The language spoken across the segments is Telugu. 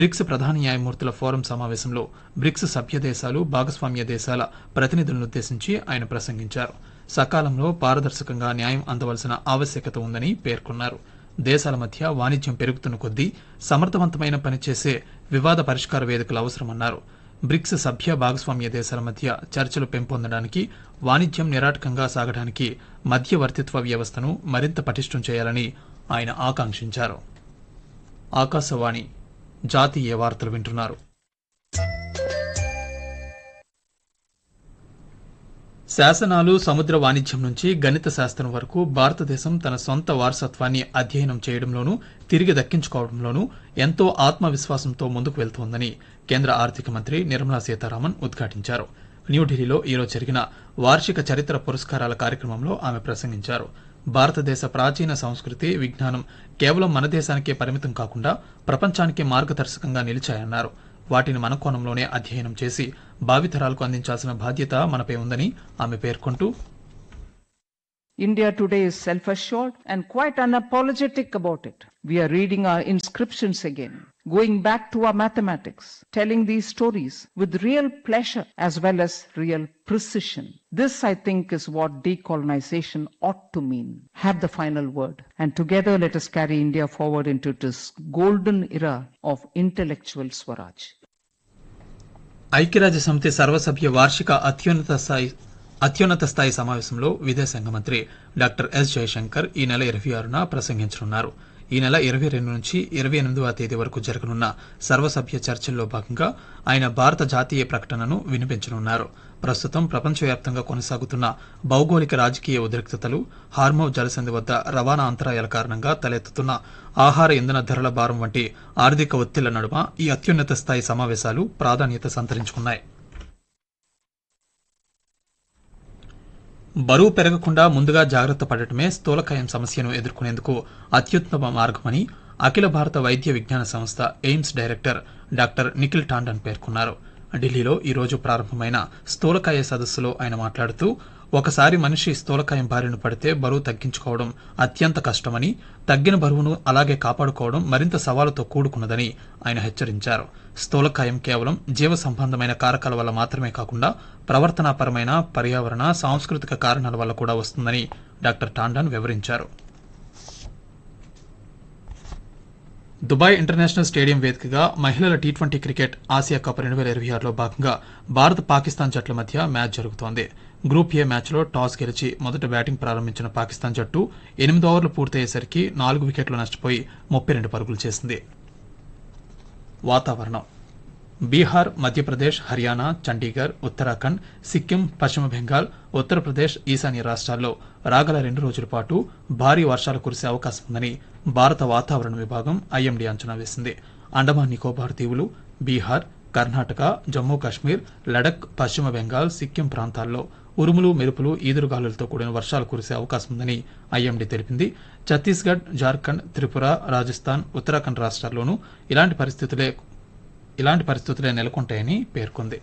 బ్రిక్స్ ప్రధాన న్యాయమూర్తుల ఫోరం సమావేశంలో బ్రిక్స్ సభ్య దేశాలు భాగస్వామ్య దేశాల ప్రతినిధులనుద్దేశించి ఆయన ప్రసంగించారు సకాలంలో పారదర్శకంగా న్యాయం అందవలసిన ఆవశ్యకత ఉందని పేర్కొన్నారు దేశాల మధ్య వాణిజ్యం పెరుగుతున్న కొద్దీ సమర్థవంతమైన పనిచేసే వివాద పరిష్కార వేదికలు అవసరమన్నారు బ్రిక్స్ సభ్య భాగస్వామ్య దేశాల మధ్య చర్చలు పెంపొందడానికి వాణిజ్యం నిరాటకంగా సాగడానికి మధ్యవర్తిత్వ వ్యవస్థను మరింత పటిష్టం చేయాలని ఆయన ఆకాంక్షించారు ఆకాశవాణి జాతీయ వార్తలు వింటున్నారు శాసనాలు సముద్ర వాణిజ్యం నుంచి గణిత శాస్త్రం వరకు భారతదేశం తన సొంత వారసత్వాన్ని అధ్యయనం చేయడంలోనూ తిరిగి దక్కించుకోవడంలోనూ ఎంతో ఆత్మవిశ్వాసంతో ముందుకు వెళ్తోందని కేంద్ర ఆర్థిక మంత్రి నిర్మలా సీతారామన్ ఉద్ఘాటించారు న్యూఢిల్లీలో ఈరోజు జరిగిన వార్షిక చరిత్ర పురస్కారాల కార్యక్రమంలో ఆమె ప్రసంగించారు భారతదేశ ప్రాచీన సంస్కృతి విజ్ఞానం కేవలం మన దేశానికే పరిమితం కాకుండా ప్రపంచానికి మార్గదర్శకంగా నిలిచాయన్నారు వాటిని మన కోణంలోనే అధ్యయనం చేసి భావితరాలకు అందించాల్సిన బాధ్యత మనపై ఉందని ఆమె పేర్కొంటూ India today is self assured and quite unapologetic about it. We are reading our inscriptions again, going back to our mathematics, telling these stories with real pleasure as well as real precision. This, I think, is what decolonization ought to mean. Have the final word. And together let us carry India forward into this golden era of intellectual Swaraj. ఐక్యరాజ్య సమితి సర్వసభ్య వార్షిక అత్యున్నత స్థాయి అత్యున్నత స్థాయి సమావేశంలో విదేశాంగ మంత్రి డాక్టర్ ఎస్ జయశంకర్ ఈ నెల ఇరవై ఆరున ప్రసంగించనున్నారు ఈ నెల ఇరవై రెండు నుంచి ఇరవై ఎనిమిదవ తేదీ వరకు జరగనున్న సర్వసభ్య చర్చల్లో భాగంగా ఆయన భారత జాతీయ ప్రకటనను వినిపించనున్నారు ప్రస్తుతం ప్రపంచవ్యాప్తంగా కొనసాగుతున్న భౌగోళిక రాజకీయ ఉద్రిక్తతలు హార్మో జలసంధి వద్ద రవాణా అంతరాయాల కారణంగా తలెత్తుతున్న ఆహార ఇంధన ధరల భారం వంటి ఆర్థిక ఒత్తిళ్ల నడుమ ఈ అత్యున్నత స్థాయి సమావేశాలు ప్రాధాన్యత సంతరించుకున్నాయి బరువు పెరగకుండా ముందుగా జాగ్రత్త పడటమే స్థూలకాయం సమస్యను ఎదుర్కొనేందుకు అత్యుత్తమ మార్గమని అఖిల భారత వైద్య విజ్ఞాన సంస్థ AIIMS director doctor Nikhil Tandon పేర్కొన్నారు ఢిల్లీలో ఈ రోజు ప్రారంభమైన స్థూలకాయ సదస్సులో ఆయన మాట్లాడుతూ ఒకసారి మనిషి స్థూలకాయం బారిన పడితే బరువు తగ్గించుకోవడం అత్యంత కష్టమని తగ్గిన బరువును అలాగే కాపాడుకోవడం మరింత సవాలుతో కూడుకున్నదని ఆయన హెచ్చరించారు స్థూలకాయం కేవలం జీవ సంబంధమైన కారకాల వల్ల మాత్రమే కాకుండా ప్రవర్తనాపరమైన పర్యావరణ సాంస్కృతిక కారణాల వల్ల కూడా వస్తుందని డాక్టర్ టాండన్ వివరించారు దుబాయ్ ఇంటర్నేషనల్ స్టేడియం వేదికగా మహిళల T twenty cricket Asia cup రెండు వేల ఇరవై ఆరులో భాగంగా భారత్ పాకిస్తాన్ జట్ల మధ్య మ్యాచ్ జరుగుతోంది గ్రూప్ ఏ మ్యాచ్లో టాస్ గెలిచి మొదట బ్యాటింగ్ ప్రారంభించిన పాకిస్తాన్ జట్టు ఎనిమిది ఓవర్లు పూర్తయ్యేసరికి నాలుగు వికెట్లు నష్టపోయి ముప్పై రెండు పరుగులు చేసింది వాతావరణం బీహార్ మధ్యప్రదేశ్ హర్యానా చండీగఢ్ ఉత్తరాఖండ్ సిక్కిం పశ్చిమ బెంగాల్ ఉత్తరప్రదేశ్ ఈశాన్య రాష్ట్రాల్లో రాగల రెండు రోజుల పాటు భారీ వర్షాలు కురిసే అవకాశం ఉందని భారత వాతావరణ విభాగం ఐఎండీ అంచనా వేసింది అండమాన్ నికోబార్ దీవులు బీహార్ కర్ణాటక జమ్మూ కాశ్మీర్ లడక్ పశ్చిమ బెంగాల్ సిక్కిం ప్రాంతాల్లో ఉరుములు మెరుపులు ఈదురుగాలులతో కూడిన వర్షాలు కురిసే అవకాశం ఉందని ఐఎండీ తెలిపింది ఛత్తీస్గఢ్ జార్ఖండ్ త్రిపుర రాజస్థాన్ ఉత్తరాఖండ్ రాష్ట్రాల్లోనూ ఇలాంటి పరిస్థితులే ఇలాంటి పరిస్థితులే నెలకొంటాయని పేర్కొంది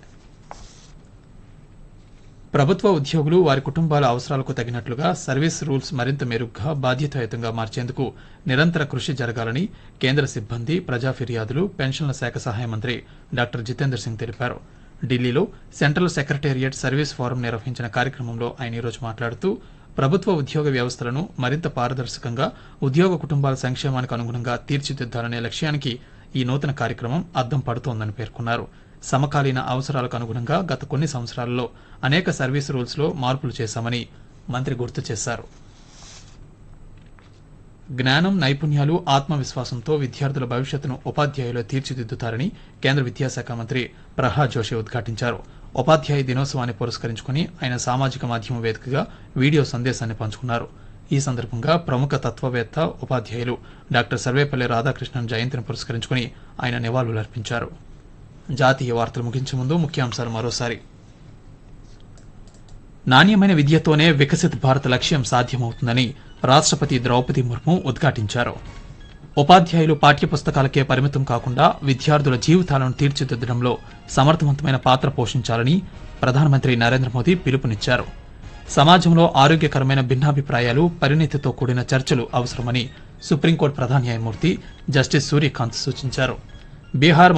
ప్రభుత్వ ఉద్యోగులు వారి కుటుంబాల అవసరాలకు తగినట్లుగా సర్వీస్ రూల్స్ మరింత మెరుగ్గా బాధ్యతాయుతంగా మార్చేందుకు నిరంతర కృషి జరగాలని కేంద్ర సిబ్బంది ప్రజా ఫిర్యాదులు పెన్షన్ల శాఖ సహాయ మంత్రి డాక్టర్ జితేందర్ సింగ్ తెలిపారు ఢిల్లీలో సెంట్రల్ సెక్రటేరియట్ సర్వీస్ ఫోరం నిర్వహించిన కార్యక్రమంలో ఆయన ఈరోజు మాట్లాడుతూ ప్రభుత్వ ఉద్యోగ వ్యవస్థలను మరింత పారదర్శకంగా ఉద్యోగ కుటుంబాల సంక్షేమానికి అనుగుణంగా తీర్చిదిద్దాలనే లక్ష్యానికి ఈ నూతన కార్యక్రమం అద్దం పడుతోందని పేర్కొన్నారు సమకాలీన అవసరాలకు అనుగుణంగా గత కొన్ని సంవత్సరాలలో అనేక సర్వీస్ రూల్స్ లో మార్పులు చేశామని మంత్రి గుర్తు చేశారు జ్ఞానం నైపుణ్యాలు ఆత్మవిశ్వాసంతో విద్యార్థుల భవిష్యత్తును ఉపాధ్యాయులు తీర్చిదిద్దుతారని కేంద్ర విద్యాశాఖ మంత్రి ప్రహ్లాద్ జోషి ఉద్ఘాటించారు ఉపాధ్యాయ దినోత్సవాన్ని పురస్కరించుకుని ఆయన సామాజిక మాధ్యమం వేదికగా వీడియో సందేశాన్ని పంచుకున్నారు ఈ సందర్భంగా ప్రముఖ తత్వవేత్త ఉపాధ్యాయులు డాక్టర్ సర్వేపల్లి రాధాకృష్ణన్ జయంతిని పురస్కరించుకుని ఆయన నివాళులర్పించారు జాతీయ వార్తలు ముగించే ముందు ముఖ్యాంశాలు మరోసారి నాణ్యమైన విద్యతోనే వికసిత్ భారత్ లక్ష్యం సాధ్యమవుతుందని రాష్ట్రపతి ద్రౌపది ముర్ము ఉద్ఘాటించారు ఉపాధ్యాయులు పాఠ్యపుస్తకాలకే పరిమితం కాకుండా విద్యార్థుల జీవితాలను తీర్చిదిద్దడంలో సమర్థవంతమైన పాత్ర పోషించాలని ప్రధానమంత్రి నరేంద్ర మోదీ పిలుపునిచ్చారు సమాజంలో ఆరోగ్యకరమైన భిన్నాభిప్రాయాలు పరిణితితో కూడిన చర్చలు అవసరమని సుప్రీంకోర్టు ప్రధాన న్యాయమూర్తి జస్టిస్ సూర్యకాంత్ సూచించారు బీహార్